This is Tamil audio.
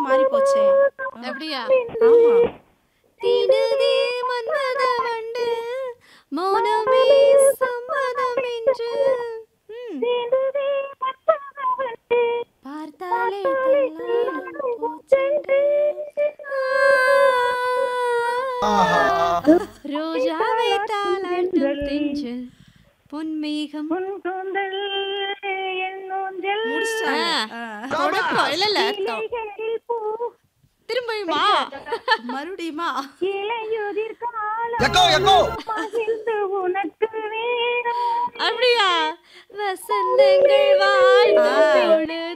மாறி போச்சே அப்படியா ஆமா திடுதே மன்மத வண்டு மௌனமே சம்மதம் என்று ம். பார்த்தாலே தள்ளாடும் பூச்செண்டு. ரோஜாவை தாளாட்டும் தென்றல் பொன்மேகம் முடிச்சிட்டாங்க ஆ. ஆ. தொடக்கம் இல்ல இல்ல திரும்பியுமா மறுபடியுமா எக்கோ எக்கோ அப்படியா வசந்தங்கள் வாழ்த்தோடு